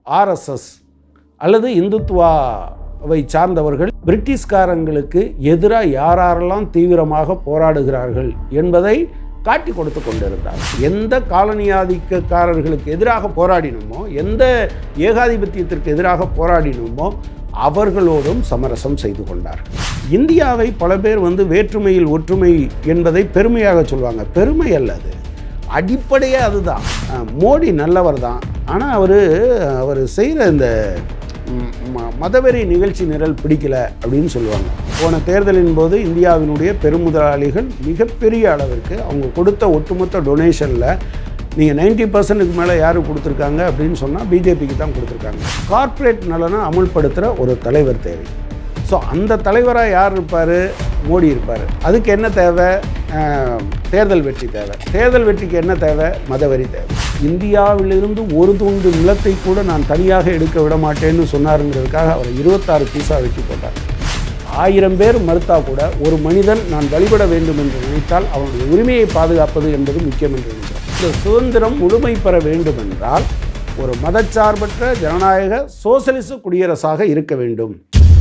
RSS அல்லது இந்துத்துவாவை சார்ந்தவர்கள் பிரிட்டிஷ்காரங்களுக்கு எதிராக யாரெல்லாம் தீவிரமாக போராடுகிறார்கள் என்பதை காட்டி கொடுத்து கொண்டிருந்தார் எந்த காலனி ஆதிக்கக்காரர்களுக்கு எதிராக போராடினோமோ எந்த ஏகாதிபத்தியத்திற்கு எதிராக போராடினோமோ அவர்களோடும் சமரசம் செய்து கொண்டார்கள் இந்தியாவை பல பேர் வந்து வேற்றுமையில் ஒற்றுமை என்பதை பெருமையாக சொல்லுவாங்க பெருமை அல்ல அது அடிப்படையே அதுதான் அஹ் மோடி நல்லவர் தான் ஆனால் அவர் அவர் செய்கிற இந்த ம், ம- மதவெறி நிகழ்ச்சி நிரல் பிடிக்கல அப்படின்னு சொல்லுவாங்க போன தேர்தலின் போது இந்தியாவினுடைய பெருமுதலாளிகள் மிகப்பெரிய அளவிற்கு அவங்க கொடுத்த ஒட்டுமொத்த டொனேஷனில் நீங்கள் நைன்டி பர்சன்ட்டுக்கு மேலே யார் கொடுத்துருக்காங்க அப்படின்னு சொன்னால் பிஜேபிக்கு தான் கொடுத்துருக்காங்க கார்ப்பரேட் நலனை அமுல்படுத்துகிற ஒரு தலைவர் தேவை ஸோ அந்த தலைவராக யார் இருப்பார் மோடி இருப்பார் அதுக்கு என்ன தேவை அஹ், தேர்தல் வெற்றி தேவை தேர்தல் வெற்றிக்கு என்ன தேவை மதவெறி தேவை இந்தியாவிலிருந்து ஒரு துண்டு நிலத்தை கூட நான் தனியாக எடுக்க விட மாட்டேன்னு சொன்னாருங்கிறதுக்காக அவர் இருபத்தாறு பீஸா வெட்டி போட்டார் ஆயிரம் பேர் மறுத்தா கூட ஒரு மனிதன் நான் வழிபட வேண்டும் என்று நினைத்தால் அவனுடைய உரிமையை பாதுகாப்பது என்பது முக்கியம் என்று நினைக்கிறார் இந்த சுதந்திரம் முழுமை பெற வேண்டும் என்றால் ஒரு மதச்சார்பற்ற ஜனநாயக சோசலிச குடியரசாக இருக்க வேண்டும்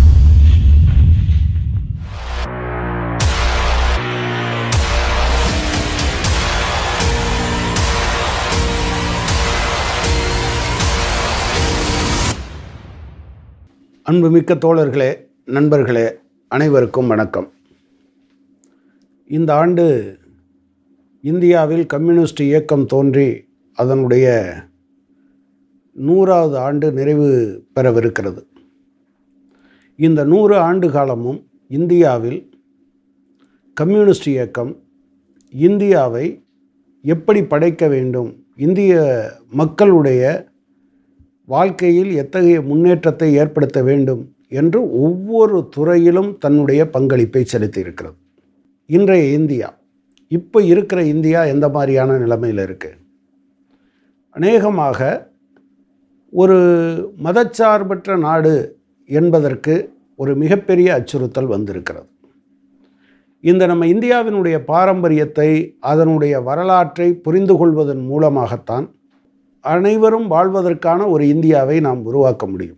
அன்புமிக்க தோழர்களே நண்பர்களே அனைவருக்கும் வணக்கம் இந்த ஆண்டு இந்தியாவில் கம்யூனிஸ்ட் இயக்கம் தோன்றி அதனுடைய நூறாவது ஆண்டு நிறைவு பெறவிருக்கிறது இந்த நூறு ஆண்டு காலமும் இந்தியாவில் கம்யூனிஸ்ட் இயக்கம் இந்தியாவை எப்படி படைக்க வேண்டும் இந்திய மக்களுடைய வாழ்க்கையில் எத்தகைய முன்னேற்றத்தை ஏற்படுத்த வேண்டும் என்று ஒவ்வொரு துறையிலும் தன்னுடைய பங்களிப்பை செலுத்தியிருக்கிறது இன்றைய இந்தியா இப்போ இருக்கிற இந்தியா எந்த மாதிரியான நிலைமையில் இருக்குது அநேகமாக ஒரு மதச்சார்பற்ற நாடு என்பதற்கு ஒரு மிகப்பெரிய அச்சுறுத்தல் வந்திருக்கிறது இந்த நம்ம இந்தியாவினுடைய பாரம்பரியத்தை அதனுடைய வரலாற்றை புரிந்து கொள்வதன் மூலமாகத்தான் அனைவரும் வாழ்வதற்கான ஒரு இந்தியாவை நாம் உருவாக்க முடியும்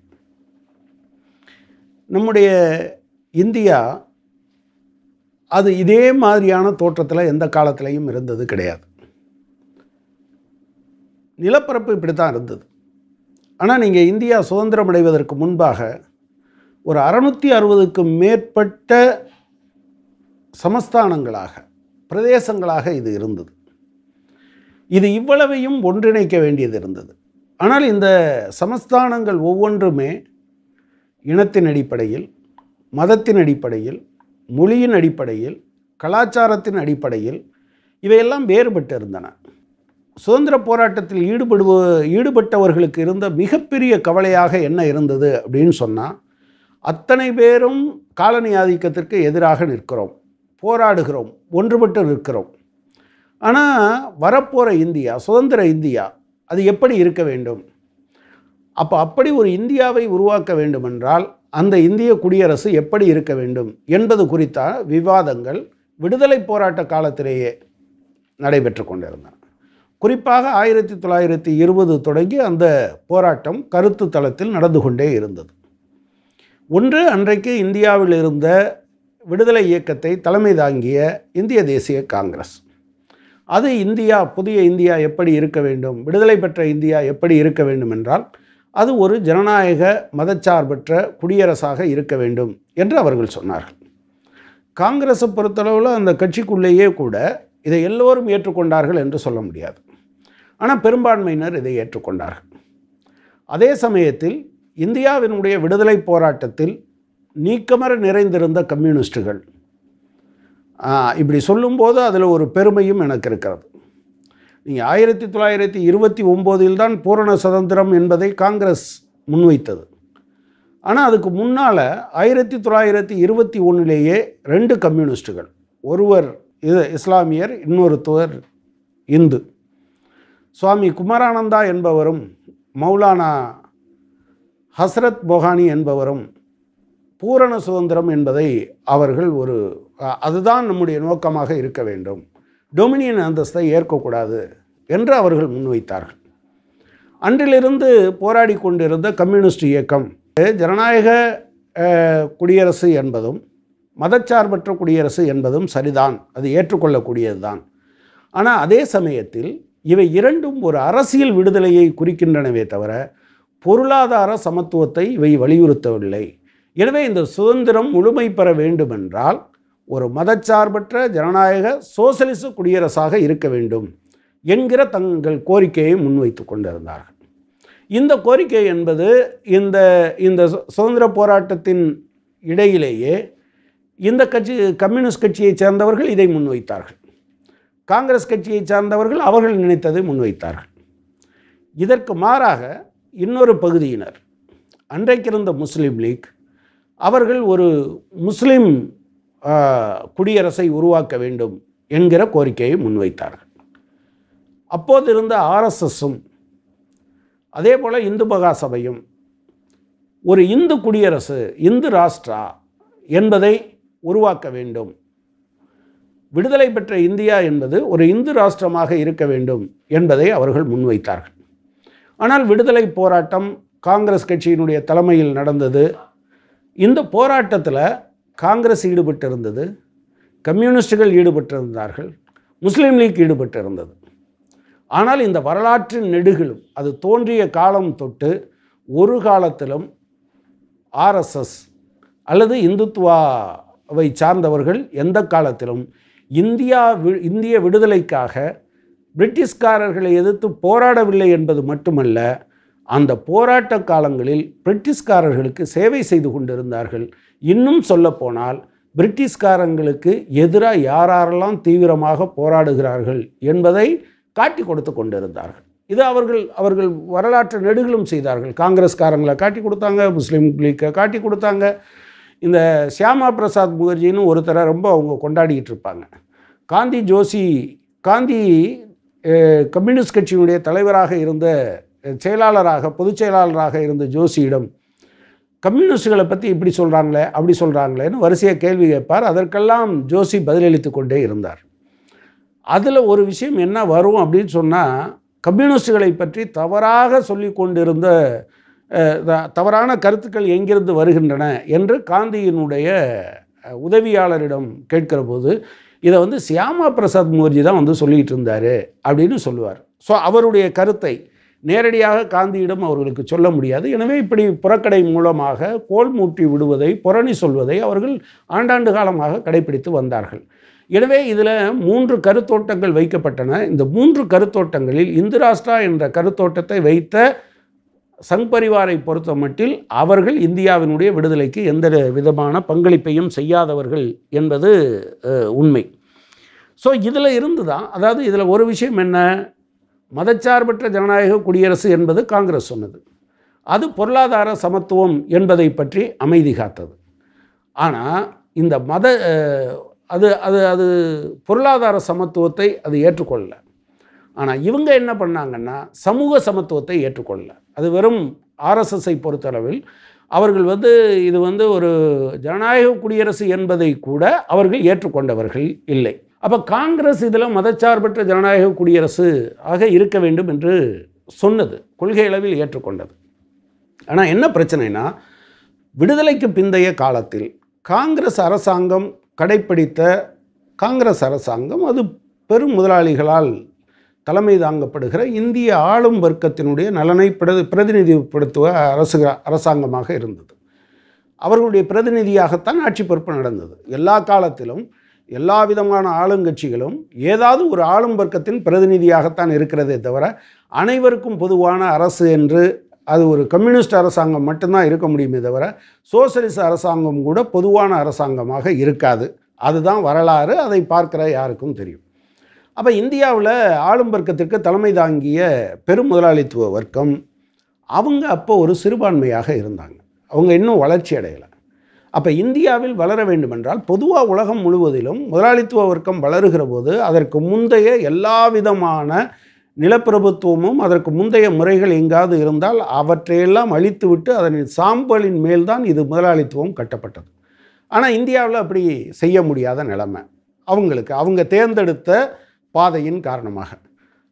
நம்முடைய இந்தியா அது இதே மாதிரியான தோற்றத்தில் எந்த காலத்திலையும் இருந்தது கிடையாது நிலப்பரப்பு இப்படி தான் இருந்தது ஆனால் நீங்கள் இந்தியா சுதந்திரம் அடைவதற்கு முன்பாக ஒரு அறுநூற்றி அறுபதுக்கு மேற்பட்ட சமஸ்தானங்களாக பிரதேசங்களாக இது இருந்தது இது இவ்வளவையும் ஒன்றிணைக்க வேண்டியது இருந்தது ஆனால் இந்த சமஸ்தானங்கள் ஒவ்வொன்றுமே இனத்தின் அடிப்படையில் மதத்தின் அடிப்படையில் மொழியின் அடிப்படையில் கலாச்சாரத்தின் அடிப்படையில் இவையெல்லாம் வேறுபட்டு இருந்தன சுதந்திர போராட்டத்தில் ஈடுபடுவ ஈடுபட்டவர்களுக்கு இருந்த மிகப்பெரிய கவலையாக என்ன இருந்தது அப்படின்னு சொன்னால் அத்தனை பேரும் காலனி ஆதிக்கத்திற்கு எதிராக நிற்கிறோம் போராடுகிறோம் ஒன்றுபட்டு நிற்கிறோம் ஆனால் வரப்போகிற இந்தியா சுதந்திர இந்தியா அது எப்படி இருக்க வேண்டும் அப்போ அப்படி ஒரு இந்தியாவை உருவாக்க வேண்டுமென்றால் அந்த இந்திய குடியரசு எப்படி இருக்க வேண்டும் என்பது குறித்த விவாதங்கள் விடுதலை போராட்ட காலத்திலேயே நடைபெற்று கொண்டிருந்தன குறிப்பாக ஆயிரத்தி தொள்ளாயிரத்தி இருபது தொடங்கி அந்த போராட்டம் கருத்து தளத்தில் நடந்து கொண்டே இருந்தது ஒன்று அன்றைக்கு இந்தியாவில் இருந்த விடுதலை இயக்கத்தை தலைமை தாங்கிய இந்திய தேசிய காங்கிரஸ் அது இந்தியா புதிய இந்தியா எப்படி இருக்க வேண்டும் விடுதலை பெற்ற இந்தியா எப்படி இருக்க வேண்டும் என்றால் அது ஒரு ஜனநாயக மதச்சார்பற்ற குடியரசாக இருக்க வேண்டும் என்று அவர்கள் சொன்னார்கள் காங்கிரஸை பொறுத்தளவில் அந்த கட்சிக்குள்ளேயே கூட இதை எல்லோரும் ஏற்றுக்கொண்டார்கள் என்று சொல்ல முடியாது ஆனால் பெரும்பான்மையினர் இதை ஏற்றுக்கொண்டார்கள் அதே சமயத்தில் இந்தியாவினுடைய விடுதலை போராட்டத்தில் நீக்கமர நிறைந்திருந்த கம்யூனிஸ்டுகள் ஆ, இப்படி சொல்லும்போது அதில் ஒரு பெருமையும் எனக்கு இருக்கிறது நீங்கள் ஆயிரத்தி தொள்ளாயிரத்தி இருபத்தி ஒம்போதில் தான் பூரண சுதந்திரம் என்பதை காங்கிரஸ் முன்வைத்தது ஆனால் அதுக்கு முன்னால் ஆயிரத்தி தொள்ளாயிரத்தி இருபத்தி ஒன்றிலேயே ரெண்டு கம்யூனிஸ்டுகள் ஒருவர் இது இஸ்லாமியர் இன்னொருத்தவர் இந்து சுவாமி குமாரானந்தா என்பவரும் மௌலானா ஹஸ்ரத் பொஹானி என்பவரும் பூரண சுதந்திரம் என்பதை அவர்கள் ஒரு அ- அதுதான் நம்முடைய நோக்கமாக இருக்க வேண்டும் டொமினியன் அந்தஸ்தை ஏற்கக்கூடாது என்று அவர்கள் முன்வைத்தார்கள் அன்றிலிருந்து போராடி கொண்டிருந்த கம்யூனிஸ்ட் இயக்கம் ஜனநாயக அஹ், குடியரசு என்பதும் மதச்சார்பற்ற குடியரசு என்பதும் சரிதான் அது ஏற்றுக்கொள்ளக்கூடியது தான் ஆனால் அதே சமயத்தில் இவை இரண்டும் ஒரு அரசியல் விடுதலையை குறிக்கின்றனவே தவிர பொருளாதார சமத்துவத்தை இவை வலியுறுத்தவில்லை எனவே இந்த சுதந்திரம் முழுமை பெற வேண்டுமென்றால் ஒரு மதச்சார்பற்ற ஜனநாயக சோசலிச குடியரசாக இருக்க வேண்டும் என்கிற தங்கள் கோரிக்கையை முன்வைத்து கொண்டிருந்தார்கள் இந்த கோரிக்கை என்பது இந்த இந்த சு- சுதந்திர போராட்டத்தின் இடையிலேயே இந்த கட்சி கம்யூனிஸ்ட் கட்சியைச் சேர்ந்தவர்கள் இதை முன்வைத்தார்கள் காங்கிரஸ் கட்சியைச் சார்ந்தவர்கள் அவர்கள் நினைத்ததை முன்வைத்தார்கள் இதற்கு மாறாக இன்னொரு பகுதியினர் அன்றைக்கிருந்த முஸ்லீம் லீக் அவர்கள் ஒரு முஸ்லீம் ஆ, குடியரசை உருவாக்க வேண்டும் என்கிற கோரிக்கையை முன்வைத்தார்கள் அப்போது இருந்த ஆர்எஸ்எஸும் அதே போல் இந்து மகா சபையும் ஒரு இந்து குடியரசு இந்து ராஷ்டிரா என்பதை உருவாக்க வேண்டும் விடுதலை பெற்ற இந்தியா என்பது ஒரு இந்து ராஷ்டிரமாக இருக்க வேண்டும் என்பதை அவர்கள் முன்வைத்தார்கள் ஆனால் விடுதலை போராட்டம் காங்கிரஸ் கட்சியினுடைய தலைமையில் நடந்தது இந்த போராட்டத்தில் காங்கிரஸ் ஈடுபட்டிருந்தது கம்யூனிஸ்டுகள் ஈடுபட்டிருந்தார்கள் முஸ்லீம் லீக் ஈடுபட்டிருந்தது ஆனால் இந்த வரலாற்றின் நெடுகிலும் அது தோன்றிய காலம் தொட்டு ஒரு காலத்திலும் ஆர்எஸ்எஸ் அல்லது இந்துத்துவாவை சார்ந்தவர்கள் எந்த காலத்திலும் இந்தியா வி- இந்திய விடுதலைக்காக பிரிட்டிஷ்காரர்களை எதிர்த்து போராடவில்லை என்பது மட்டுமல்ல அந்த போராட்ட காலங்களில் பிரிட்டிஷ்காரர்களுக்கு சேவை செய்து கொண்டிருந்தார்கள் இன்னும் சொல்லப்போனால் பிரிட்டிஷ்காரங்களுக்கு எதிராக யாரெல்லாம் தீவிரமாக போராடுகிறார்கள் என்பதை காட்டி கொடுத்து கொண்டிருந்தார்கள் இது அவர்கள் அவர்கள் வரலாற்று நெடுகிலும் செய்தார்கள் காங்கிரஸ்காரங்களை காட்டி கொடுத்தாங்க முஸ்லீம் லீக்கை காட்டி கொடுத்தாங்க இந்த சியாமா பிரசாத் முகர்ஜின்னு ஒருத்தரை ரொம்ப அவங்க கொண்டாடிக்கிட்டு இருப்பாங்க காந்தி ஜோஷி காந்தி அஹ், கம்யூனிஸ்ட் கட்சியினுடைய தலைவராக இருந்த அஹ், செயலாளராக பொதுச் செயலாளராக இருந்த ஜோஷியிடம் கம்யூனிஸ்டுகளை பற்றி இப்படி சொல்கிறாங்களே அப்படி சொல்கிறாங்களேன்னு வரிசையாக கேள்வி கேட்பார் அதற்கெல்லாம் ஜோஷி பதிலளித்து கொண்டே இருந்தார் அதில் ஒரு விஷயம் என்ன வரும் அப்படின்னு சொன்னால் கம்யூனிஸ்டுகளை பற்றி தவறாக சொல்லி கொண்டிருந்த அஹ், த- தவறான கருத்துக்கள் எங்கிருந்து வருகின்றன என்று காந்தியினுடைய அஹ், உதவியாளரிடம் கேட்கிற போது இதை வந்து சியாமா பிரசாத் முகர்ஜி தான் வந்து சொல்லிகிட்டு இருந்தார் அப்படின்னு சொல்லுவார் ஸோ அவருடைய கருத்தை நேரடியாக காந்தியிடம் அவர்களுக்கு சொல்ல முடியாது எனவே இப்படி புறக்கடை மூலமாக கோல் மூட்டி விடுவதை புரணி சொல்வதை அவர்கள் ஆண்டாண்டு காலமாக கடைபிடித்து வந்தார்கள் எனவே இதில் மூன்று கருத்தோட்டங்கள் வைக்கப்பட்டன இந்த மூன்று கருத்தோட்டங்களில் இந்து ராஷ்டிரா என்ற கருத்தோட்டத்தை வைத்த சங் பரிவாரை பொறுத்த மட்டில் அவர்கள் இந்தியாவினுடைய விடுதலைக்கு எந்த விதமான பங்களிப்பையும் செய்யாதவர்கள் என்பது அஹ், உண்மை ஸோ இதில் இருந்து தான் அதாவது இதில் ஒரு விஷயம் என்ன மதச்சார்பற்ற ஜனநாயக குடியரசு என்பது காங்கிரஸ் சொன்னது அது பொருளாதார சமத்துவம் என்பதை பற்றி அமைதி காத்தது ஆனால் இந்த மத அஹ், அது அது அது பொருளாதார சமத்துவத்தை அது ஏற்றுக்கொள்ளல ஆனால் இவங்க என்ன பண்ணாங்கன்னா சமூக சமத்துவத்தை ஏற்றுக்கொள்ளல அது வெறும் ஆர்எஸ்எஸ்ஸை பொறுத்தளவில் அவர்கள் வந்து இது வந்து ஒரு ஜனநாயக குடியரசு என்பதை கூட அவர்கள் ஏற்றுக்கொண்டவர்கள் இல்லை அப்போ காங்கிரஸ் இதில் மதச்சார்பற்ற ஜனநாயக குடியரசு ஆக இருக்க வேண்டும் என்று சொன்னது கொள்கை அளவில் ஏற்றுக்கொண்டது ஆனால் என்ன பிரச்சனைனா விடுதலைக்கு பிந்தைய காலத்தில் காங்கிரஸ் அரசாங்கம் கடைப்பிடித்த காங்கிரஸ் அரசாங்கம் அது பெரும் முதலாளிகளால் தலைமை தாங்கப்படுகிற இந்திய ஆளும் வர்க்கத்தினுடைய நலனை பிரதி பிரதிநிதிப்படுத்துவ அரசு அரசாங்கமாக இருந்தது அவர்களுடைய பிரதிநிதியாகத்தான் ஆட்சி பொறுப்பு நடந்தது எல்லா காலத்திலும் எல்லா விதமான ஆளுங்கட்சிகளும் ஏதாவது ஒரு ஆளும் வர்க்கத்தின் பிரதிநிதியாகத்தான் இருக்கிறதே தவிர அனைவருக்கும் பொதுவான அரசு என்று அது ஒரு கம்யூனிஸ்ட் அரசாங்கம் மட்டும்தான் இருக்க முடியுமே தவிர சோசலிச அரசாங்கம் கூட பொதுவான அரசாங்கமாக இருக்காது அதுதான் வரலாறு அதை பார்க்கிற யாருக்கும் தெரியும் அப்போ இந்தியாவில் ஆளும் வர்க்கத்திற்கு தலைமை தாங்கிய பெரும் முதலாளித்துவ வர்க்கம் அவங்க அப்போ ஒரு சிறுபான்மையாக இருந்தாங்க அவங்க இன்னும் வளர்ச்சி அடையலை அப்போ இந்தியாவில் வளர வேண்டுமென்றால் பொதுவாக உலகம் முழுவதிலும் முதலாளித்துவ வர்க்கம் வளருகிற போது அதற்கு முந்தைய எல்லா விதமான நிலப்பிரபுத்துவமும் அதற்கு முந்தைய முறைகள் எங்காவது இருந்தால் அவற்றையெல்லாம் அழித்துவிட்டு அதன் சாம்பலின் மேல்தான் இது முதலாளித்துவம் கட்டப்பட்டது ஆனால் இந்தியாவில் அப்படி செய்ய முடியாத நிலைமை அவங்களுக்கு அவங்க தேர்ந்தெடுத்த பாதையின் காரணமாக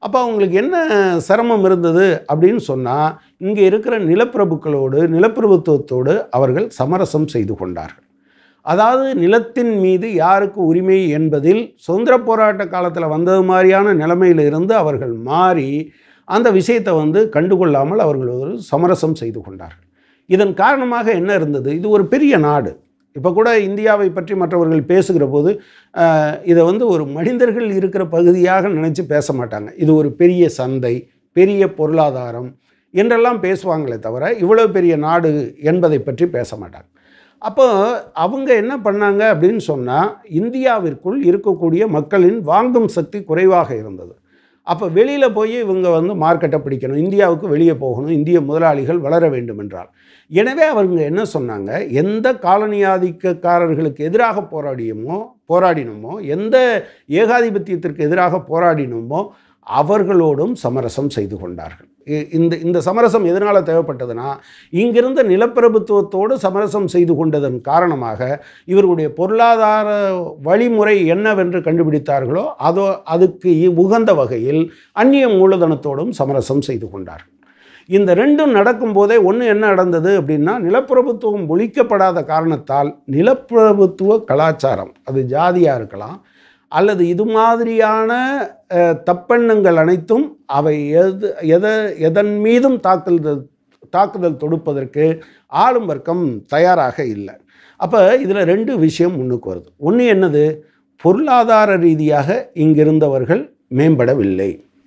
அப்போ அவங்களுக்கு என்ன சிரமம் இருந்தது அப்படின்னு சொன்னால் இங்கே இருக்கிற நிலப்பிரபுக்களோடு நிலப்பிரபுத்துவத்தோடு அவர்கள் சமரசம் செய்து கொண்டார்கள் அதாவது நிலத்தின் மீது யாருக்கு உரிமை என்பதில் சுதந்திர போராட்ட காலத்தில் வந்தது மாதிரியான நிலைமையில் இருந்து அவர்கள் மாறி அந்த விஷயத்தை வந்து கண்டுகொள்ளாமல் அவர்கள் ஒரு சமரசம் செய்து கொண்டார்கள் இதன் காரணமாக என்ன இருந்தது இது ஒரு பெரிய நாடு இப்போ கூட இந்தியாவை பற்றி மற்றவர்கள் பேசுகிற போது ஆஹ், இதை வந்து ஒரு மனிதர்கள் இருக்கிற பகுதியாக நினச்சி பேச மாட்டாங்க இது ஒரு பெரிய சந்தை பெரிய பொருளாதாரம் என்றெல்லாம் பேசுவாங்களே தவிர இவ்வளோ பெரிய நாடு என்பதை பற்றி பேச மாட்டாங்க அப்போ அவங்க என்ன பண்ணாங்க அப்படின்னு சொன்னால் இந்தியாவிற்குள் இருக்கக்கூடிய மக்களின் வாங்கும் சக்தி குறைவாக இருந்தது அப்போ வெளியில் போய் இவங்க வந்து மார்க்கெட்டை பிடிக்கணும் இந்தியாவுக்கு வெளியே போகணும் இந்திய முதலாளிகள் வளர வேண்டும் என்றால் எனவே அவங்க என்ன சொன்னாங்க எந்த காலனி ஆதிக்கக்காரர்களுக்கு எதிராக போராடியுமோ போராடினோமோ எந்த ஏகாதிபத்தியத்திற்கு எதிராக போராடினோமோ அவர்களோடும் சமரசம் செய்து கொண்டார்கள் இ- இந்த இந்த சமரசம் எதனால் தேவைப்பட்டதுன்னா இங்கிருந்த நிலப்பிரபுத்துவத்தோடு சமரசம் செய்து கொண்டதன் காரணமாக இவர்களுடைய பொருளாதார வழிமுறை என்னவென்று கண்டுபிடித்தார்களோ அதோ அதுக்கு இ- உகந்த வகையில் அந்நிய மூலதனத்தோடும் சமரசம் செய்து கொண்டார்கள் இந்த ரெண்டும் நடக்கும்போதே ஒன்று என்ன நடந்தது அப்படின்னா நிலப்பிரபுத்துவம் ஒழிக்கப்படாத காரணத்தால் நிலப்பிரபுத்துவ கலாச்சாரம் அது ஜாதியாக இருக்கலாம் அல்லது இது மாதிரியான அஹ், தப்பெண்ணங்கள் அனைத்தும் அவை எது எதை எதன் மீதும் தாக்குதல் தாக்குதல் தொடுப்பதற்கு ஆளும் வர்க்கம் தயாராக இல்லை அப்போ இதில் ரெண்டு விஷயம் முன்னுக்கு வருது ஒன்று என்னது பொருளாதார ரீதியாக இங்கிருந்தவர்கள் மேம்படவில்லை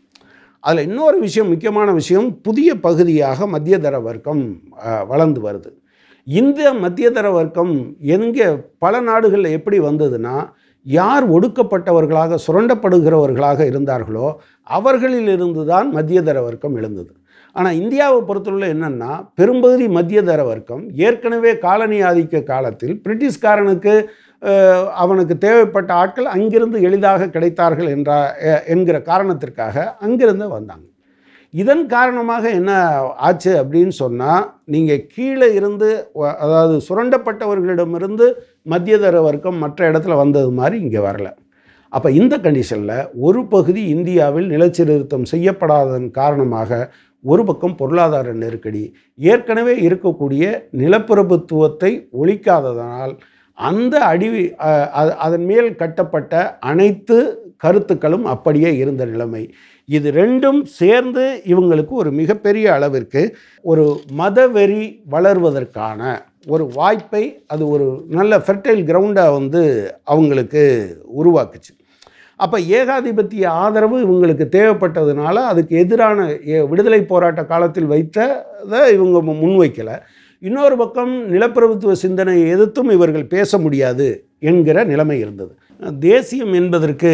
அதில் இன்னொரு விஷயம் முக்கியமான விஷயம் புதிய பகுதியாக மத்தியதர வர்க்கம் அஹ், வளர்ந்து வருது இந்த மத்தியதர வர்க்கம் எங்கே பல நாடுகளில் எப்படி வந்ததுன்னா யார் ஒடுக்கப்பட்டவர்களாக சுரண்டப்படுகிறவர்களாக இருந்தார்களோ அவர்களிலிருந்து தான் மத்தியதர வர்க்கம் எழுந்தது ஆனால் இந்தியாவை பொறுத்தவரை என்னென்னா பெரும்பகுதி மத்தியதர வர்க்கம் ஏற்கனவே காலனி ஆதிக்க காலத்தில் பிரிட்டிஷ்காரனுக்கு அஹ், அவனுக்கு தேவைப்பட்ட ஆட்கள் அங்கிருந்து எளிதாக கிடைத்தார்கள் என்ற அஹ், என்கிற காரணத்திற்காக அங்கிருந்து வந்தாங்க இதன் காரணமாக என்ன ஆச்சு அப்படின்னு சொன்னால் நீங்கள் கீழே இருந்து வ- அதாவது சுரண்டப்பட்டவர்களிடமிருந்து மத்தியதர வர்க்கம் மற்ற இடத்துல வந்தது மாதிரி இங்கே வரல அப்போ இந்த கண்டிஷனில் ஒரு பகுதி இந்தியாவில் நிலச்சீர்திருத்தம் செய்யப்படாததன் காரணமாக ஒரு பக்கம் பொருளாதார நெருக்கடி ஏற்கனவே இருக்கக்கூடிய நிலப்பிரபுத்துவத்தை ஒழிக்காததனால் அந்த அடி அ- அ- அதன் மேல் கட்டப்பட்ட அனைத்து கருத்துக்களும் அப்படியே இருந்த நிலைமை இது ரெண்டும் சேர்ந்து இவங்களுக்கு ஒரு மிகப்பெரிய அளவிற்கு ஒரு மதவெறி வளர்வதற்கான ஒரு வாய்ப்பை அது ஒரு நல்ல ஃபெர்டைல் கிரவுண்டாக வந்து அவங்களுக்கு உருவாக்குச்சு அப்போ ஏகாதிபத்திய ஆதரவு இவங்களுக்கு தேவைப்பட்டதுனால அதுக்கு எதிரான எ- விடுதலை போராட்ட காலத்தில் வைத்ததை இவங்க மு- முன்வைக்கலை இன்னொரு பக்கம் நிலப்பிரபுத்துவ சிந்தனையை எதிர்த்தும் இவர்கள் பேச முடியாது என்கிற நிலைமை இருந்தது தேசியம் என்பதற்கு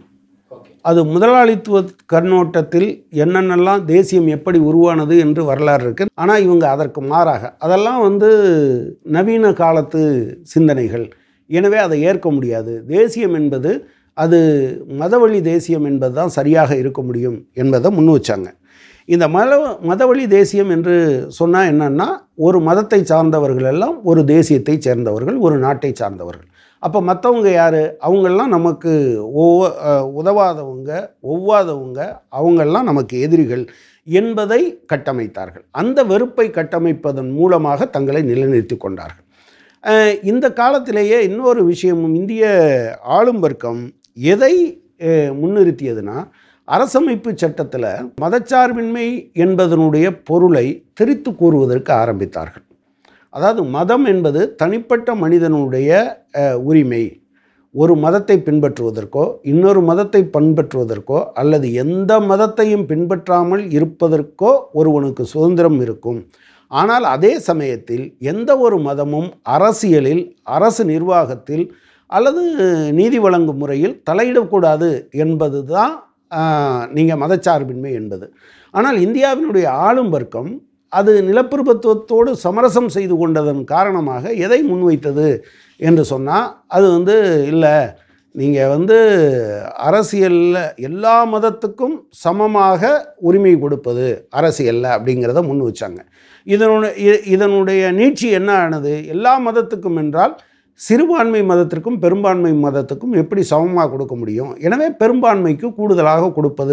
அது முதலாளித்துவ கண்ணோட்டத்தில் என்னென்னலாம் தேசியம் எப்படி உருவானது என்று வரலாறு இருக்குது ஆனால் இவங்க அதற்கு மாறாக அதெல்லாம் வந்து நவீன காலத்து சிந்தனைகள் எனவே அதை ஏற்க முடியாது தேசியம் என்பது அது மதவழி தேசியம் என்பது தான் சரியாக இருக்க முடியும் என்பதை முன் வச்சாங்க இந்த மத மதவழி தேசியம் என்று சொன்னால் என்னன்னா ஒரு மதத்தை சார்ந்தவர்கள் எல்லாம் ஒரு தேசியத்தை சேர்ந்தவர்கள் ஒரு நாட்டை சார்ந்தவர்கள் அப்போ மற்றவங்க யார் அவங்கெல்லாம் நமக்கு ஒவ்வொ அஹ் உதவாதவங்க ஒவ்வாதவங்க அவங்கெல்லாம் நமக்கு எதிரிகள் என்பதை கட்டமைத்தார்கள் அந்த வெறுப்பை கட்டமைப்பதன் மூலமாக தங்களை நிலைநிறுத்தி கொண்டார்கள் அஹ் இந்த காலத்திலேயே இன்னொரு விஷயமும் இந்திய ஆளும் வர்க்கம் எதை அஹ், முன்னிறுத்தியதுன்னா அரசமைப்பு சட்டத்தில் மதச்சார்பின்மை என்பதனுடைய பொருளை திரித்து கூறுவதற்கு ஆரம்பித்தார்கள் அதாவது மதம் என்பது தனிப்பட்ட மனிதனுடைய அஹ், உரிமை ஒரு மதத்தை பின்பற்றுவதற்கோ இன்னொரு மதத்தை பின்பற்றுவதற்கோ அல்லது எந்த மதத்தையும் பின்பற்றாமல் இருப்பதற்கோ ஒருவனுக்கு சுதந்திரம் இருக்கும் ஆனால் அதே சமயத்தில் எந்த ஒரு மதமும் அரசியலில் அரசு நிர்வாகத்தில் அல்லது நீதி வழங்கும் முறையில் தலையிடக்கூடாது என்பது தான் நீங்கள் மதச்சார்பின்மை என்பது ஆனால் இந்தியாவினுடைய ஆளும் வர்க்கம் அது நிலப்பிரபுத்துவத்தோடு சமரசம் செய்து கொண்டதன் காரணமாக எதை முன்வைத்தது என்று சொன்னால் அது வந்து இல்லை நீங்கள் வந்து அரசியலில் எல்லா மதத்துக்கும் சமமாக உரிமை கொடுப்பது அரசியலில் அப்படிங்கிறத முன் வச்சாங்க இதனுடைய இ- இதனுடைய நீட்சி என்ன ஆனது எல்லா மதத்துக்கும் என்றால் சிறுபான்மை மதத்திற்கும் பெரும்பான்மை மதத்துக்கும் எப்படி சமமாக கொடுக்க முடியும் எனவே பெரும்பான்மைக்கு கூடுதலாக கொடுப்பது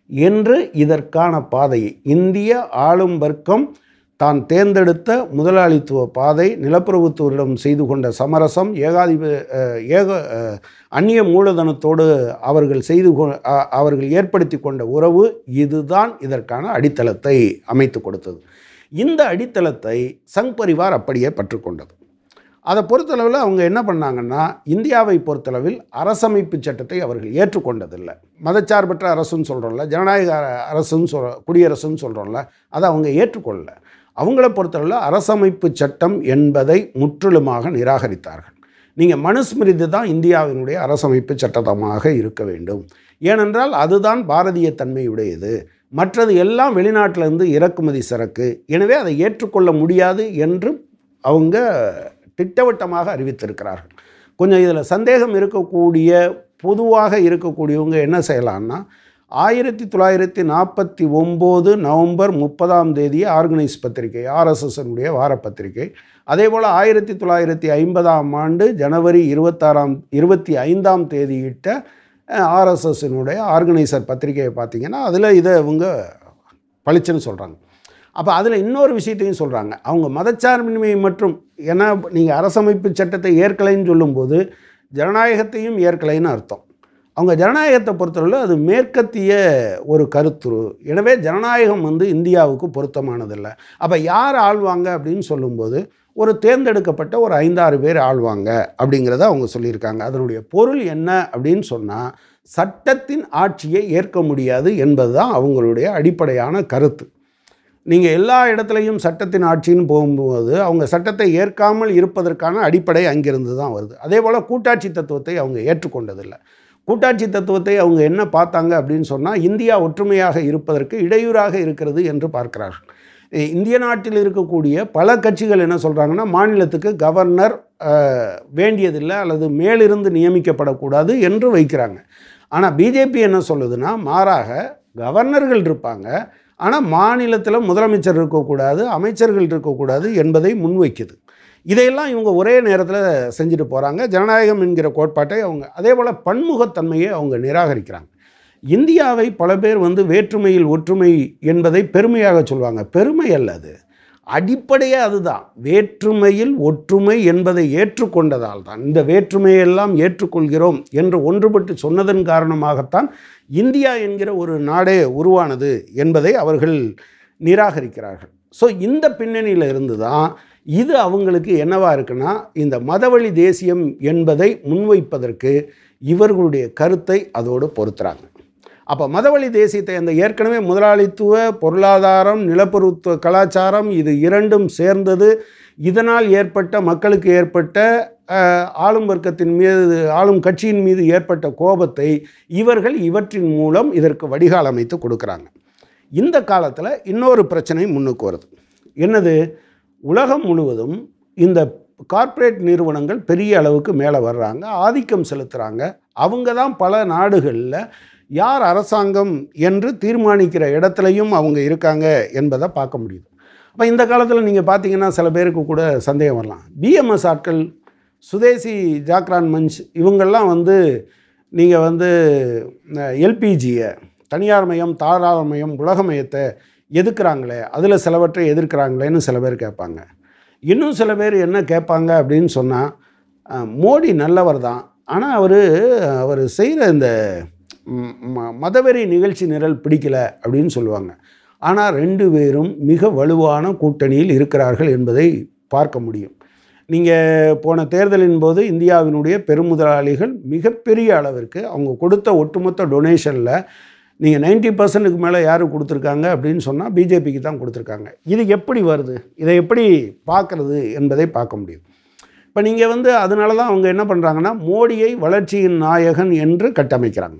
என்று இதற்கான பாதையை இந்திய ஆளும் வர்க்கம் தான் தேர்ந்தெடுத்த முதலாளித்துவ பாதை நிலப்பிரபுத்துவரிடம் செய்து கொண்ட சமரசம் ஏகாதிப அஹ், ஏக அஹ், அந்நிய மூலதனத்தோடு அவர்கள் செய்து கொ அ- அவர்கள் ஏற்படுத்தி கொண்ட உறவு இதுதான் இதற்கான அடித்தளத்தை அமைத்து கொடுத்தது இந்த அடித்தளத்தை சங் பரிவார் அப்படியே பற்றுக்கொண்டது அதை பொறுத்தளவில் அவங்க என்ன பண்ணாங்கன்னா இந்தியாவை பொறுத்தளவில் அரசமைப்பு சட்டத்தை அவர்கள் ஏற்றுக்கொண்டதில்லை மதச்சார்பற்ற அரசுன்னு சொல்கிறோம்ல ஜனநாயக அர- அரசுன்னு சொல் குடியரசுன்னு சொல்கிறோம்ல அதை அவங்க ஏற்றுக்கொள்ளல அவங்கள பொறுத்தளவில் அரசமைப்பு சட்டம் என்பதை முற்றிலுமாக நிராகரித்தார்கள் நீங்கள் மனுஸ்மிருதி தான் இந்தியாவினுடைய அரசமைப்பு சட்டமாக இருக்க வேண்டும் ஏனென்றால் அதுதான் பாரதிய தன்மையுடையது மற்றது எல்லாம் வெளிநாட்டிலிருந்து இறக்குமதி சரக்கு எனவே அதை ஏற்றுக்கொள்ள முடியாது என்று அவங்க திட்டவட்டமாக அறிவித்திருக்கிறார்கள் கொஞ்சம் இதில் சந்தேகம் இருக்கக்கூடிய பொதுவாக இருக்கக்கூடியவங்க என்ன செய்யலாம்னா ஆயிரத்தி தொள்ளாயிரத்தி நாற்பத்தி ஒம்பது நவம்பர் முப்பதாம் தேதி ஆர்கனைஸ் பத்திரிகை ஆர்எஸ்எஸ்னுடைய வார பத்திரிகை அதே போல் ஆயிரத்தி தொள்ளாயிரத்தி ஐம்பதாம் ஆண்டு ஜனவரி இருபத்தாறாம் இருபத்தி ஐந்தாம் தேதியிட்ட ஆர்எஸ்எஸ்னுடைய ஆர்கனைசர் பத்திரிகையை பார்த்தீங்கன்னா அதில் இதை இவங்க பளிச்சுன்னு சொல்கிறாங்க அப்போ அதில் இன்னொரு விஷயத்தையும் சொல்கிறாங்க அவங்க மதச்சார்பின்மை மற்றும் ஏன்னா நீங்கள் அரசமைப்பு சட்டத்தை ஏற்கலைன்னு சொல்லும்போது ஜனநாயகத்தையும் ஏற்கலைன்னு அர்த்தம் அவங்க ஜனநாயகத்தை பொறுத்தவரை அது மேற்கத்திய ஒரு கருத்துரு எனவே ஜனநாயகம் வந்து இந்தியாவுக்கு பொருத்தமானதில்லை அப்போ யார் ஆள்வாங்க அப்படின்னு சொல்லும்போது ஒரு தேர்ந்தெடுக்கப்பட்ட ஒரு ஐந்தாறு பேர் ஆள்வாங்க அப்படிங்கிறத அவங்க சொல்லியிருக்காங்க அதனுடைய பொருள் என்ன அப்படின்னு சொன்னால் சட்டத்தின் ஆட்சியை ஏற்க முடியாது என்பது தான் அவங்களுடைய அடிப்படையான கருத்து நீங்கள் எல்லா இடத்துலையும் சட்டத்தின் ஆட்சின்னு போகும்போது அவங்க சட்டத்தை ஏற்காமல் இருப்பதற்கான அடிப்படை அங்கிருந்து தான் வருது அதே போல் கூட்டாட்சி தத்துவத்தை அவங்க ஏற்றுக்கொண்டதில்லை கூட்டாட்சி தத்துவத்தை அவங்க என்ன பார்த்தாங்க அப்படின்னு சொன்னால் இந்தியா ஒற்றுமையாக இருப்பதற்கு இடையூறாக இருக்கிறது என்று பார்க்கிறார்கள் இ- இந்திய நாட்டில் இருக்கக்கூடிய பல கட்சிகள் என்ன சொல்கிறாங்கன்னா மாநிலத்துக்கு கவர்னர் அஹ், வேண்டியதில்லை அல்லது மேலிருந்து நியமிக்கப்படக்கூடாது என்று வைக்கிறாங்க ஆனால் பிஜேபி என்ன சொல்லுதுன்னா மாறாக கவர்னர்கள் இருப்பாங்க ஆனால் மாநிலத்தில் முதலமைச்சர் இருக்கக்கூடாது அமைச்சர்கள் இருக்கக்கூடாது என்பதை முன்வைக்குது இதையெல்லாம் இவங்க ஒரே நேரத்தில் செஞ்சுட்டு போகிறாங்க ஜனநாயகம் என்கிற கோட்பாட்டை அவங்க அதே போல் பன்முகத்தன்மையை அவங்க நிராகரிக்கிறாங்க இந்தியாவை பல பேர் வந்து வேற்றுமையில் ஒற்றுமை என்பதை பெருமையாக சொல்லுவாங்க பெருமை அல்ல அது அடிப்படையே அதுதான் வேற்றுமையில் ஒற்றுமை என்பதை ஏற்றுக்கொண்டதால் தான் இந்த வேற்றுமையெல்லாம் ஏற்றுக்கொள்கிறோம் என்று ஒன்றுபட்டு சொன்னதன் காரணமாகத்தான் இந்தியா என்கிற ஒரு நாடே உருவானது என்பதை அவர்கள் நிராகரிக்கிறார்கள் ஸோ இந்த பின்னணியில் இருந்து தான் இது அவங்களுக்கு என்னவா இருக்குன்னா இந்த மதவழி தேசியம் என்பதை முன்வைப்பதற்கு இவர்களுடைய கருத்தை அதோடு பொருத்துறாங்க அப்போ மதவழி தேசியத்தை அந்த ஏற்கனவே முதலாளித்துவ பொருளாதாரம் நிலப்பொருத்துவ கலாச்சாரம் இது இரண்டும் சேர்ந்தது இதனால் ஏற்பட்ட மக்களுக்கு ஏற்பட்ட அஹ், ஆளும் வர்க்கத்தின் மீது ஆளும் கட்சியின் மீது ஏற்பட்ட கோபத்தை இவர்கள் இவற்றின் மூலம் இதற்கு வடிகால் அமைத்து கொடுக்குறாங்க இந்த காலத்தில் இன்னொரு பிரச்சனை முன்னுக்கு வருது என்னது உலகம் முழுவதும் இந்த கார்ப்பரேட் நிறுவனங்கள் பெரிய அளவுக்கு மேலே வர்றாங்க ஆதிக்கம் செலுத்துகிறாங்க அவங்க தான் பல நாடுகளில் யார் அரசாங்கம் என்று தீர்மானிக்கிற இடத்துலையும் அவங்க இருக்காங்க என்பதை பார்க்க முடியுது அப்போ இந்த காலத்தில் நீங்கள் பார்த்தீங்கன்னா சில பேருக்கு கூட சந்தேகம் வரலாம் பிஎம்எஸ் ஆட்கள் சுதேசி ஜாக்ரான் மஞ்ச் இவங்கெல்லாம் வந்து நீங்கள் வந்து எல்பிஜியை தனியார் மயம் தாராள மயம் உலகமயத்தை எதிர்க்கிறாங்களே அதில் சிலவற்றை எதிர்க்கிறாங்களேன்னு சில பேர் கேட்பாங்க இன்னும் சில பேர் என்ன கேட்பாங்க அப்படின்னு சொன்னால் மோடி நல்லவர் தான் ஆனால் அவர் அவர் செய்கிற இந்த ம், ம- மதவெறி நிகழ்ச்சி நிரல் பிடிக்கல அப்படின்னு சொல்லுவாங்க ஆனால் ரெண்டு பேரும் மிக வலுவான கூட்டணியில் இருக்கிறார்கள் என்பதை பார்க்க முடியும் நீங்கள் போன தேர்தலின் போது இந்தியாவினுடைய பெருமுதலாளிகள் மிகப்பெரிய அளவிற்கு அவங்க கொடுத்த ஒட்டுமொத்த டொனேஷனில் நீங்கள் நைன்ட்டி பர்சன்ட்டுக்கு மேலே யார் கொடுத்துருக்காங்க அப்படின்னு சொன்னால் பிஜேபிக்கு தான் கொடுத்துருக்காங்க இது எப்படி வருது இதை எப்படி பார்க்குறது என்பதை பார்க்க முடியும் இப்போ நீங்கள் வந்து அதனால தான் அவங்க என்ன பண்ணுறாங்கன்னா மோடியை வளர்ச்சியின் நாயகன் என்று கட்டமைக்கிறாங்க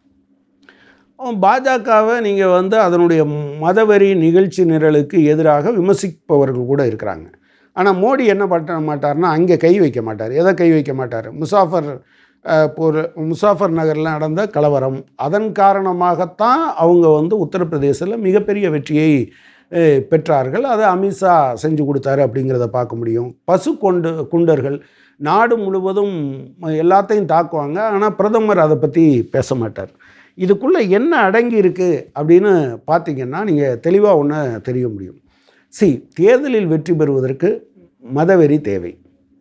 பாஜகவை நீங்கள் வந்து அதனுடைய மதவெறி நிகழ்ச்சி நிரலுக்கு எதிராக விமர்சிப்பவர்கள் கூட இருக்கிறாங்க ஆனால் மோடி என்ன பண்ண மாட்டார்னா அங்கே கை வைக்க மாட்டார் எதை கை வைக்க மாட்டார் முசாஃபர் அஹ், போர் முசாஃபர் நகரில் நடந்த கலவரம் அதன் காரணமாகத்தான் அவங்க வந்து உத்தரப்பிரதேசத்தில் மிகப்பெரிய வெற்றியை அஹ், பெற்றார்கள் அதை அமித்ஷா செஞ்சு கொடுத்தாரு அப்படிங்கிறத பார்க்க முடியும் பசு கொண்டு குண்டர்கள் நாடு முழுவதும் எல்லாத்தையும் தாக்குவாங்க ஆனால் பிரதமர் அதை பற்றி பேச மாட்டார் இதுக்குள்ளே என்ன அடங்கி இருக்குது அப்படின்னு பார்த்தீங்கன்னா நீங்கள் தெளிவாக ஒன்று தெரிய முடியும் சி தேர்தலில் வெற்றி பெறுவதற்கு மதவெறி தேவை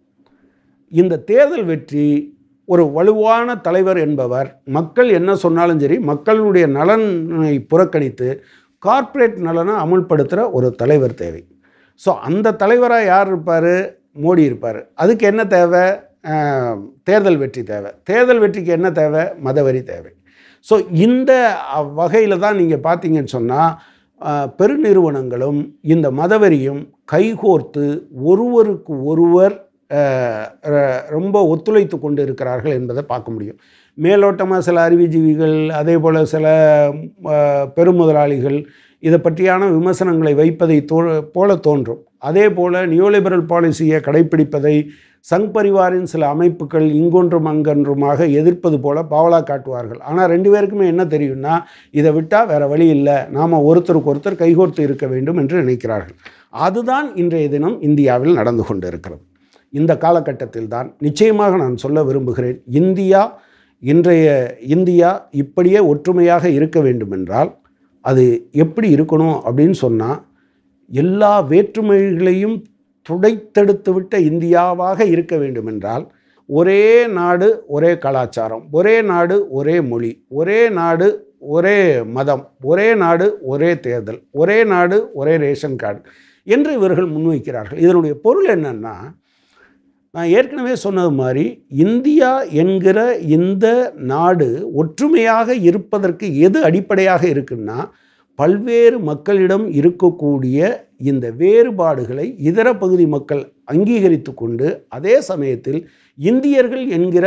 இந்த தேர்தல் வெற்றி ஒரு வலுவான தலைவர் என்பவர் மக்கள் என்ன சொன்னாலும் சரி மக்களுடைய நலனை புறக்கணித்து கார்ப்பரேட் நலனை அமுல்படுத்துகிற ஒரு தலைவர் தேவை ஸோ அந்த தலைவராக யார் இருப்பார் மோடி இருப்பார் அதுக்கு என்ன தேவை அஹ், தேர்தல் வெற்றி தேவை தேர்தல் வெற்றிக்கு என்ன தேவை மதவெறி தேவை ஸோ இந்த வகையில் தான் நீங்கள் பார்த்தீங்கன்னு சொன்னால் பெருநிறுவனங்களும் இந்த மதவெறியும் கைகோர்த்து ஒருவருக்கு ஒருவர் அஹ், ர- ரொம்ப ஒத்துழைத்து கொண்டு இருக்கிறார்கள் என்பதை பார்க்க முடியும் மேலோட்டமாக சில அறிவுஜீவிகள் அதே போல் சில அஹ், பெருமுதலாளிகள் இதை பற்றியான விமர்சனங்களை வைப்பதை தோ போல தோன்றும் அதே போல் நியோலிபரல் பாலிசியை கடைப்பிடிப்பதை சங் பரிவாரின் சில அமைப்புகள் இங்கொன்றும் அங்கொன்றுமாக எதிர்ப்பது போல பாவலா காட்டுவார்கள் ஆனால் ரெண்டு பேருக்குமே என்ன தெரியும்னா இதை விட்டால் வேறு வழி இல்லை நாம் ஒருத்தருக்கு ஒருத்தர் கைகோர்த்து இருக்க வேண்டும் என்று நினைக்கிறார்கள் அதுதான் இன்றைய தினம் இந்தியாவில் நடந்து கொண்டு இருக்கிறது இந்த காலகட்டத்தில் தான் நிச்சயமாக நான் சொல்ல விரும்புகிறேன் இந்தியா இன்றைய இந்தியா இப்படியே ஒற்றுமையாக இருக்க வேண்டுமென்றால் அது எப்படி இருக்கணும் அப்படின்னு சொன்னால் எல்லா வேற்றுமைகளையும் துடைத்தெடுத்து விட்ட இந்தியாவாக இருக்க வேண்டுமென்றால் ஒரே நாடு ஒரே கலாச்சாரம் ஒரே நாடு ஒரே மொழி ஒரே நாடு ஒரே மதம் ஒரே நாடு ஒரே தேர்தல் ஒரே நாடு ஒரே ரேஷன் கார்டு என்று இவர்கள் முன்வைக்கிறார்கள் இதனுடைய பொருள் என்னன்னா நான் ஏற்கனவே சொன்னது மாதிரி இந்தியா என்கிற இந்த நாடு ஒற்றுமையாக இருப்பதற்கு எது அடிப்படையாக இருக்குன்னா பல்வேறு மக்களிடம் இருக்கக்கூடிய இந்த வேறுபாடுகளை இதர பகுதி மக்கள் அங்கீகரித்து கொண்டு அதே சமயத்தில் இந்தியர்கள் என்கிற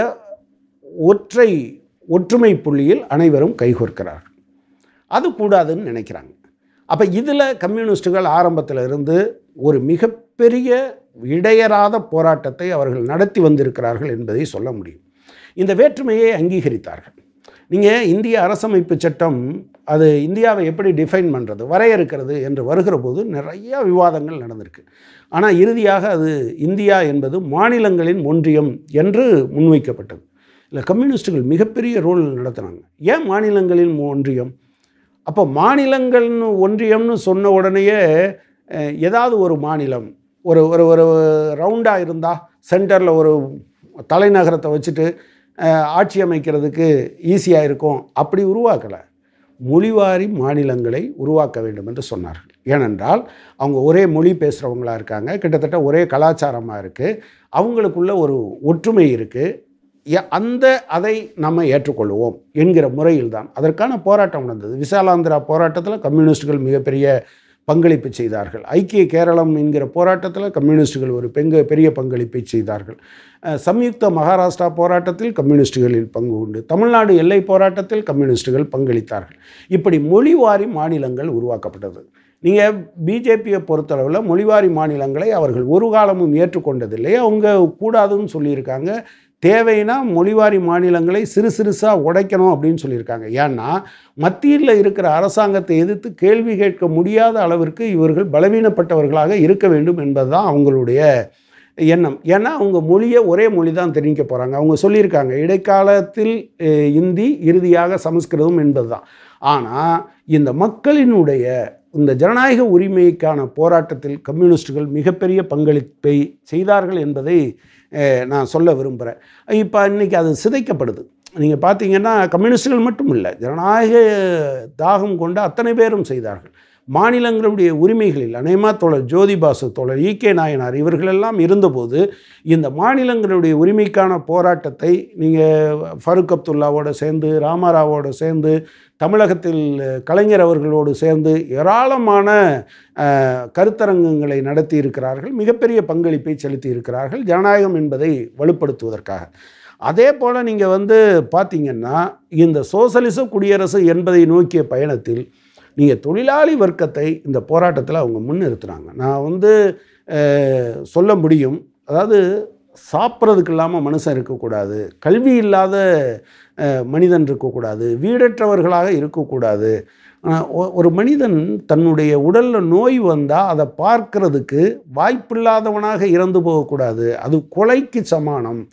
ஒற்றை ஒற்றுமை புள்ளியில் அனைவரும் கைகோர்க்கிறார்கள் அது கூடாதுன்னு நினைக்கிறாங்க அப்போ இதில் கம்யூனிஸ்டுகள் ஆரம்பத்தில் இருந்து ஒரு மிகப்பெரிய இடையறாத போராட்டத்தை அவர்கள் நடத்தி வந்திருக்கிறார்கள் என்பதை சொல்ல முடியும் இந்த வேற்றுமையை அங்கீகரித்தார்கள் நீங்கள் இந்திய அரசமைப்பு சட்டம் அது இந்தியாவை எப்படி டிஃபைன் பண்ணுறது வரையறுக்கிறது என்று வருகிற போது நிறைய விவாதங்கள் நடந்திருக்கு ஆனால் இறுதியாக அது இந்தியா என்பது மாநிலங்களின் ஒன்றியம் என்று முன்வைக்கப்பட்டது இல்லை கம்யூனிஸ்டுகள் மிகப்பெரிய ரோல் நடத்தினாங்க ஏன் மாநிலங்களின் ஒன்றியம் அப்போ மாநிலங்கள்னு ஒன்றியம்னு சொன்ன உடனேயே அஹ், ஏதாவது ஒரு மாநிலம் ஒரு ஒரு ஒரு ரவுண்டாக இருந்தால் சென்டரில் ஒரு தலைநகரத்தை வச்சுட்டு அஹ், ஆட்சி அமைக்கிறதுக்கு ஈஸியாக இருக்கும் அப்படி உருவாக்கலை மொழிவாரி மாநிலங்களை உருவாக்க வேண்டும் என்று சொன்னார்கள் ஏனென்றால் அவங்க ஒரே மொழி பேசுகிறவங்களா இருக்காங்க கிட்டத்தட்ட ஒரே கலாச்சாரமாக இருக்குது அவங்களுக்குள்ள ஒரு ஒற்றுமை இருக்குது எ- அந்த அதை நம்ம ஏற்றுக்கொள்வோம் என்கிற முறையில் தான் அதற்கான போராட்டம் நடந்தது விசாலாந்திரா போராட்டத்தில் கம்யூனிஸ்டுகள் மிகப்பெரிய பங்களிப்பு செய்தார்கள் ஐக்கிய கேரளம் என்கிற போராட்டத்தில் கம்யூனிஸ்டுகள் ஒரு பெங்க பெரிய பங்களிப்பை செய்தார்கள் அஹ், சம்யுக்த மகாராஷ்டிரா போராட்டத்தில் கம்யூனிஸ்டுகளில் பங்கு உண்டு தமிழ்நாடு எல்லை போராட்டத்தில் கம்யூனிஸ்டுகள் பங்களித்தார்கள் இப்படி மொழிவாரி மாநிலங்கள் உருவாக்கப்பட்டது நீங்கள் பிஜேபியை பொறுத்தளவில் மொழிவாரி மாநிலங்களை அவர்கள் ஒரு காலமும் ஏற்றுக்கொண்டதில்லை அவங்க கூடாதுன்னு சொல்லியிருக்காங்க தேவைன்னா மொழிவாரி மாநிலங்களை சிறு சிறுசாக உடைக்கணும் அப்படின்னு சொல்லியிருக்காங்க ஏன்னா மத்தியில் இருக்கிற அரசாங்கத்தை எதிர்த்து கேள்வி கேட்க முடியாத அளவிற்கு இவர்கள் பலவீனப்பட்டவர்களாக இருக்க வேண்டும் என்பதுதான் அவங்களுடைய எண்ணம் ஏன்னா அவங்க மொழியை ஒரே மொழி தான் தெரிவிக்க போகிறாங்க அவங்க சொல்லியிருக்காங்க இடைக்காலத்தில் அஹ், இந்தி இறுதியாக சமஸ்கிருதம் என்பதுதான் ஆனால் இந்த மக்களினுடைய இந்த ஜனநாயக உரிமைக்கான போராட்டத்தில் கம்யூனிஸ்டுகள் மிகப்பெரிய பங்களிப்பை செய்தார்கள் என்பதை அஹ், நான் சொல்ல விரும்புகிறேன் இப்போ இன்னைக்கு அது சிதைக்கப்படுது நீங்கள் பார்த்தீங்கன்னா கம்யூனிஸ்டுகள் மட்டும் இல்லை ஜனநாயக தாகம் கொண்ட அத்தனை பேரும் செய்தார்கள் மாநிலங்களுடைய உரிமைகளில் அநேமா தோழர் ஜோதிபாசு தோழர் ஈகே நாயனார் இவர்களெல்லாம் இருந்தபோது இந்த மாநிலங்களுடைய உரிமைக்கான போராட்டத்தை நீங்கள் ஃபருக் அப்துல்லாவோடு சேர்ந்து ராமாராவோடு சேர்ந்து தமிழகத்தில் கலைஞர் அவர்களோடு சேர்ந்து ஏராளமான அஹ், கருத்தரங்கங்களை நடத்தி இருக்கிறார்கள் மிகப்பெரிய பங்களிப்பை செலுத்தி இருக்கிறார்கள் ஜனநாயகம் என்பதை வலுப்படுத்துவதற்காக அதே போல் நீங்கள் வந்து பார்த்தீங்கன்னா இந்த சோசலிச குடியரசு என்பதை நோக்கிய பயணத்தில் நீங்கள் தொழிலாளி வர்க்கத்தை இந்த போராட்டத்தில் அவங்க முன்னிறுத்துறாங்க நான் வந்து அஹ், சொல்ல முடியும் அதாவது சாப்பிட்றதுக்கு இல்லாமல் மனுஷன் இருக்கக்கூடாது கல்வி இல்லாத அஹ், மனிதன் இருக்கக்கூடாது வீடற்றவர்களாக இருக்கக்கூடாது அஹ், ஒ- ஒரு மனிதன் தன்னுடைய உடலில் நோய் வந்தால் அதை பார்க்கறதுக்கு வாய்ப்பில்லாதவனாக இறந்து போகக்கூடாது அது கொலைக்கு சமானம்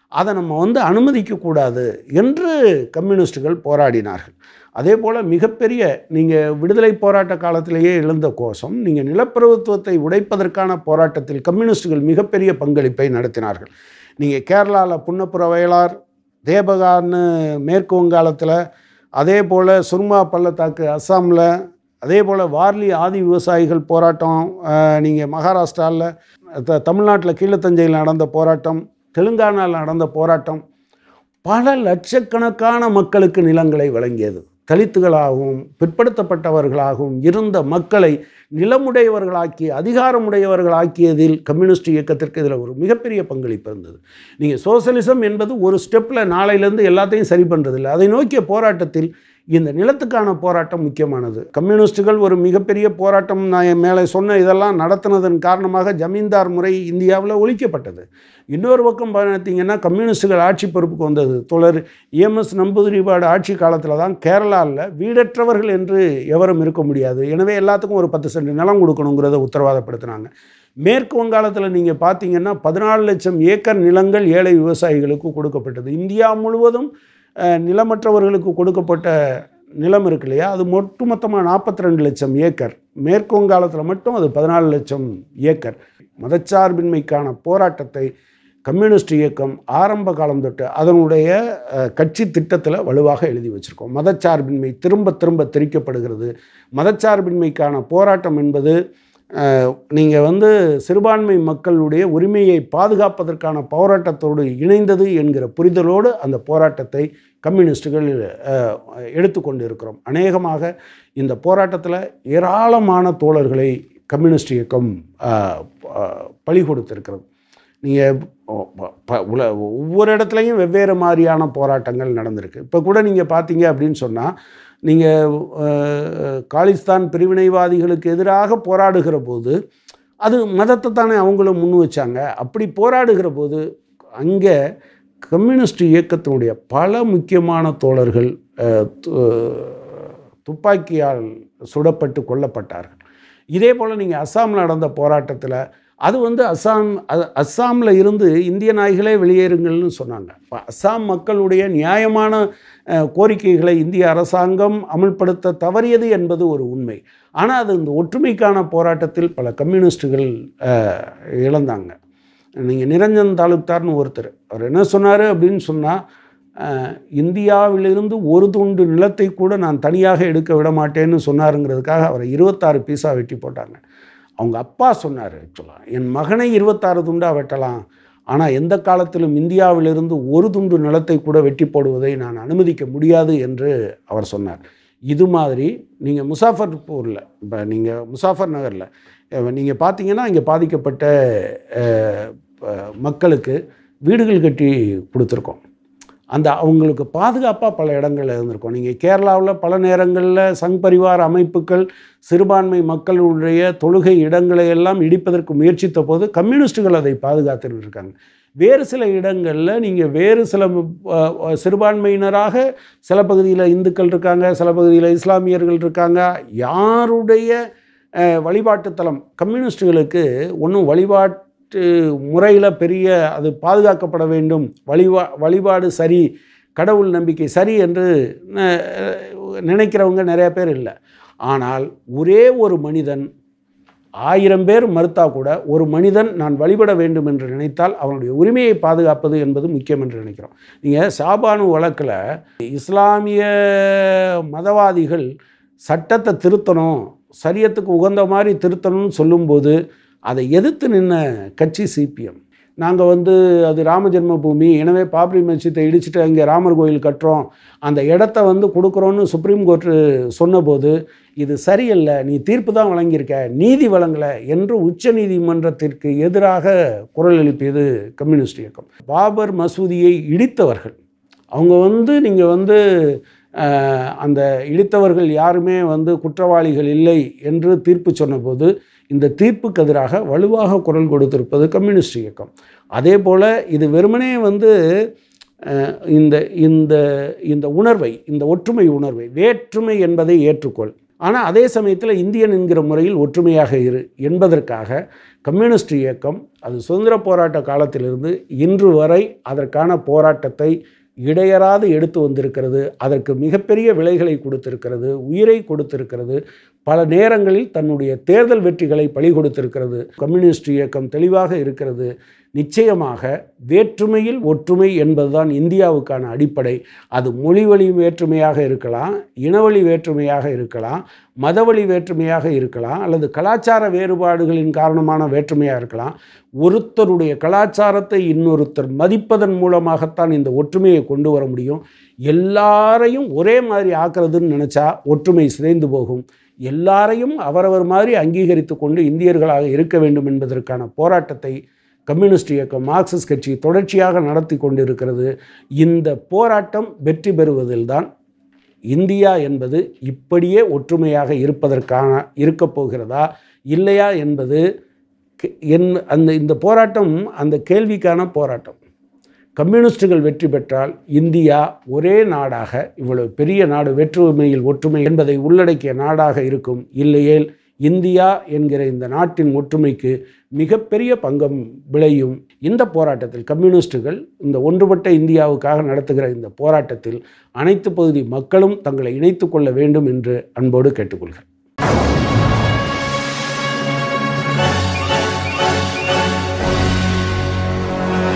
அதை நம்ம வந்து அனுமதிக்கக்கூடாது என்று கம்யூனிஸ்டுகள் போராடினார்கள் அதே போல் மிகப்பெரிய நீங்கள் விடுதலை போராட்ட காலத்திலேயே எழுந்த கோஷம் நீங்கள் நிலப்பிரபுத்துவத்தை உடைப்பதற்கான போராட்டத்தில் கம்யூனிஸ்டுகள் மிகப்பெரிய பங்களிப்பை நடத்தினார்கள் நீங்கள் கேரளாவில் புன்னப்புற வயலார் தேபகான்னு மேற்கு வங்காளத்தில் அதே போல் சுர்மா பள்ளத்தாக்கு அஸ்ஸாமில் அதே போல் வார்லி ஆதி விவசாயிகள் போராட்டம் நீங்கள் மகாராஷ்டிராவில் த தமிழ்நாட்டில் கீழத்தஞ்சையில் நடந்த போராட்டம் தெலுங்கானாவில் நடந்த போராட்டம் பல லட்சக்கணக்கான மக்களுக்கு நிலங்களை வழங்கியது தலித்துகளாகவும் பிற்படுத்தப்பட்டவர்களாகவும் இருந்த மக்களை நிலமுடையவர்களாக்கி அதிகாரமுடையவர்களாக்கியதில் கம்யூனிஸ்ட் இயக்கத்திற்கு இதில் ஒரு மிகப்பெரிய பங்களிப்பு இருந்தது நீங்கள் சோசலிசம் என்பது ஒரு ஸ்டெப்பில் நாளையிலேருந்து எல்லாத்தையும் சரி பண்ணுறதில்ல அதை நோக்கிய போராட்டத்தில் இந்த நிலத்துக்கான போராட்டம் முக்கியமானது கம்யூனிஸ்டுகள் ஒரு மிகப்பெரிய போராட்டம் நான் மேலே சொன்ன இதெல்லாம் நடத்தினதன் காரணமாக ஜமீன்தார் முறை இந்தியாவில் ஒழிக்கப்பட்டது இன்னொரு பக்கம் பார்த்தீங்கன்னா கம்யூனிஸ்டுகள் ஆட்சி பொறுப்புக்கு வந்தது தொடர் இஎம்எஸ் நம்பூதிரிபாடு ஆட்சி காலத்தில் தான் கேரளாவில் வீடற்றவர்கள் என்று எவரும் இருக்க முடியாது எனவே எல்லாத்துக்கும் ஒரு பத்து சென்ட் நிலம் கொடுக்கணுங்கிறத உத்தரவாதப்படுத்தினாங்க மேற்கு வங்காளத்தில் நீங்கள் பார்த்தீங்கன்னா பதினாலு லட்சம் ஏக்கர் நிலங்கள் ஏழை விவசாயிகளுக்கு கொடுக்கப்பட்டது இந்தியா முழுவதும் அஹ், நிலமற்றவர்களுக்கு கொடுக்கப்பட்ட நிலம் இருக்கு இல்லையா அது ஒட்டுமொத்தமாக நாற்பத்தி ரெண்டு லட்சம் ஏக்கர் மேற்கு வங்காளத்தில் மட்டும் அது பதினாலு லட்சம் ஏக்கர் மதச்சார்பின்மைக்கான போராட்டத்தை கம்யூனிஸ்ட் இயக்கம் ஆரம்ப காலம் தொட்டு அதனுடைய அஹ், கட்சி திட்டத்தில் வலுவாக எழுதி வச்சுருக்கோம் மதச்சார்பின்மை திரும்ப திரும்ப திரிக்கப்படுகிறது மதச்சார்பின்மைக்கான போராட்டம் என்பது நீங்கள் வந்து சிறுபான்மை மக்களுடைய உரிமையை பாதுகாப்பதற்கான போராட்டத்தோடு இணைந்தது என்கிற புரிதலோடு அந்த போராட்டத்தை கம்யூனிஸ்டுகள் அஹ், எடுத்துக்கொண்டு இருக்கிறோம் அநேகமாக இந்த போராட்டத்தில் ஏராளமான தோழர்களை கம்யூனிஸ்ட் இயக்கம் அஹ், அஹ், பலி கொடுத்திருக்கிறது நீங்கள் உல ஒவ்வொரு இடத்துலையும் வெவ்வேறு மாதிரியான போராட்டங்கள் நடந்திருக்கு இப்போ கூட நீங்கள் பார்த்தீங்க அப்படின்னு சொன்னால் நீங்கள் காலிஸ்தான் பிரிவினைவாதிகளுக்கு எதிராக போராடுகிற போது அது மதத்தை தானே அவங்களும் முன் வச்சாங்க அப்படி போராடுகிற போது அங்கே கம்யூனிஸ்ட் இயக்கத்தினுடைய பல முக்கியமான தோழர்கள் அஹ், து- துப்பாக்கியால் சுடப்பட்டு கொல்லப்பட்டார்கள் இதே போல் நீங்கள் அஸ்ஸாமில் நடந்த போராட்டத்தில் அது வந்து அஸ்ஸாம் அது அஸ்ஸாமில் இருந்து இந்திய நாய்களே வெளியேறுங்கள்னு சொன்னாங்க அப்ப அஸ்ஸாம் மக்களுடைய நியாயமான அஹ், கோரிக்கைகளை இந்திய அரசாங்கம் அமுல்படுத்த தவறியது என்பது ஒரு உண்மை ஆனால் அது இந்த ஒற்றுமைக்கான போராட்டத்தில் பல கம்யூனிஸ்டுகள் அஹ், இழந்தாங்க நீங்கள் நிரஞ்சன் தாலுக்தார்னு ஒருத்தர் அவர் என்ன சொன்னார் அப்படின்னு சொன்னால் இந்தியாவிலிருந்து ஒரு துண்டு நிலத்தை கூட நான் தனியாக எடுக்க விட மாட்டேன்னு சொன்னாருங்கிறதுக்காக அவரை இருபத்தாறு பீஸா வெட்டி போட்டாங்க அவங்க அப்பா சொன்னார் ஆக்சுவலாக என் மகனை இருபத்தாறு துண்டாக வெட்டலாம் ஆனால் எந்த காலத்திலும் இந்தியாவிலிருந்து ஒரு துண்டு நிலத்தை கூட வெட்டி போடுவதை நான் அனுமதிக்க முடியாது என்று அவர் சொன்னார் இது மாதிரி நீங்கள் முசாஃபர்பூரில் இப்போ நீங்கள் முசாஃபர் நகரில் நீங்கள் பார்த்தீங்கன்னா இங்கே பாதிக்கப்பட்ட அஹ், ப- மக்களுக்கு வீடுகள் கட்டி கொடுத்துருக்கோம் அந்த அவங்களுக்கு பாதுகாப்பாக பல இடங்கள்ல இருந்திருக்கும் நீங்கள் கேரளாவில் பல நேரங்களில் சங் பரிவார் அமைப்புகள் சிறுபான்மை மக்களுடைய தொழுகை இடங்களை எல்லாம் இடிப்பதற்கு முயற்சித்த போது கம்யூனிஸ்டுகள் அதை பாதுகாத்துட்டு இருக்காங்க வேறு சில இடங்களில் நீங்கள் வேறு சில அஹ், அஹ், சிறுபான்மையினராக சில பகுதியில் இந்துக்கள் இருக்காங்க சில பகுதியில் இஸ்லாமியர்கள் இருக்காங்க யாருடைய அஹ், வழிபாட்டுத் தலம் கம்யூனிஸ்டுகளுக்கு ஒன்றும் வழிபாட்டு முறையில் பெரிய அது பாதுகாக்கப்பட வேண்டும் வழிபா வழிபாடு சரி கடவுள் நம்பிக்கை சரி என்று ந- நினைக்கிறவங்க நிறைய பேர் இல்லை ஆனால் ஒரே ஒரு மனிதன் ஆயிரம் பேர் மறுத்தா கூட ஒரு மனிதன் நான் வழிபட வேண்டும் என்று நினைத்தால் அவனுடைய உரிமையை பாதுகாப்பது என்பது முக்கியம் என்று நினைக்கிறோம் நீங்கள் சாபானு வழக்கில் இஸ்லாமிய மதவாதிகள் சட்டத்தை திருத்தணும் சரியத்துக்கு உகந்த மாதிரி திருத்தணும்னு சொல்லும்போது அதை எதிர்த்து நின்ன கட்சி சிபிஎம் நாங்கள் வந்து அது ராம ஜென்மபூமி எனவே பாப்ரி மஸ்ஜித்தை இடிச்சிட்டு அங்கே ராமர் கோயில் கட்டுறோம் அந்த இடத்த வந்து கொடுக்குறோன்னு சுப்ரீம் கோர்ட்டு சொன்னபோது இது சரியில்லை நீ தீர்ப்பு தான் வழங்கியிருக்க நீதி வழங்கலை என்று உச்ச நீதிமன்றத்திற்கு எதிராக குரல் எழுப்பியது கம்யூனிஸ்ட் இயக்கம் பாபர் மசூதியை இடித்தவர்கள் அவங்க வந்து நீங்கள் வந்து அஹ், அந்த இடித்தவர்கள் யாருமே வந்து குற்றவாளிகள் இல்லை என்று தீர்ப்பு சொன்னபோது இந்த தீர்ப்புக்கு எதிராக வலுவாக குரல் கொடுத்திருப்பது கம்யூனிஸ்ட் இயக்கம் அதே போல் இது வெறுமனே வந்து அஹ், இந்த இந்த இந்த உணர்வை இந்த ஒற்றுமை உணர்வை வேற்றுமை என்பதை ஏற்றுக்கொள் ஆனால் அதே சமயத்தில் இந்தியன் என்கிற முறையில் ஒற்றுமையாக இரு என்பதற்காக கம்யூனிஸ்ட் இயக்கம் அது சுதந்திர போராட்ட காலத்திலிருந்து இன்று வரை அதற்கான போராட்டத்தை இடையறாது எடுத்து வந்திருக்கிறது அதற்கு மிகப்பெரிய விலைகளை கொடுத்திருக்கிறது உயிரை கொடுத்திருக்கிறது பல நேரங்களில் தன்னுடைய தேர்தல் வெற்றிகளை பழி கொடுத்திருக்கிறது கம்யூனிஸ்ட் இயக்கம் தெளிவாக இருக்கிறது நிச்சயமாக வேற்றுமையில் ஒற்றுமை என்பதுதான் இந்தியாவுக்கான அடிப்படை அது மொழிவழி வேற்றுமையாக இருக்கலாம் இனவழி வேற்றுமையாக இருக்கலாம் மதவழி வேற்றுமையாக இருக்கலாம் அல்லது கலாச்சார வேறுபாடுகளின் காரணமான வேற்றுமையாக இருக்கலாம் ஒருத்தருடைய கலாச்சாரத்தை இன்னொருத்தர் மதிப்பதன் மூலமாகத்தான் இந்த ஒற்றுமையை கொண்டு வர முடியும் எல்லாரையும் ஒரே மாதிரி ஆக்குறதுன்னு நினச்சா ஒற்றுமை சிதைந்து போகும் எல்லாரையும் அவரவர் மாதிரி அங்கீகரித்து கொண்டு இந்தியர்களாக இருக்க வேண்டும் என்பதற்கான போராட்டத்தை கம்யூனிஸ்ட் இயக்கம் மார்க்சிஸ்ட் கட்சி தொடர்ச்சியாக நடத்தி கொண்டிருக்கிறது இந்த போராட்டம் வெற்றி பெறுவதில்தான் இந்தியா என்பது இப்படியே ஒற்றுமையாக இருப்பதற்கான இருக்கப் போகிறதா இல்லையா என்பது கே- என் அந்த இந்த போராட்டம் அந்த கேள்விக்கான போராட்டம் கம்யூனிஸ்டுகள் வெற்றி பெற்றால் இந்தியா ஒரே நாடாக இவ்வளவு பெரிய நாடு வேற்றுமையில் ஒற்றுமை என்பதை உள்ளடக்கிய நாடாக இருக்கும் இல்லையேல் இந்தியா என்கிற இந்த நாட்டின் ஒற்றுமைக்கு மிகப்பெரிய பங்கம் விளையும் இந்த போராட்டத்தில் கம்யூனிஸ்டுகள் இந்த ஒன்றுபட்ட இந்தியாவுக்காக நடத்துகிற இந்த போராட்டத்தில் அனைத்து பகுதி மக்களும் தங்களை இணைத்துக் கொள்ள வேண்டும் என்று அன்போடு கேட்டுக்கொள்கிறேன்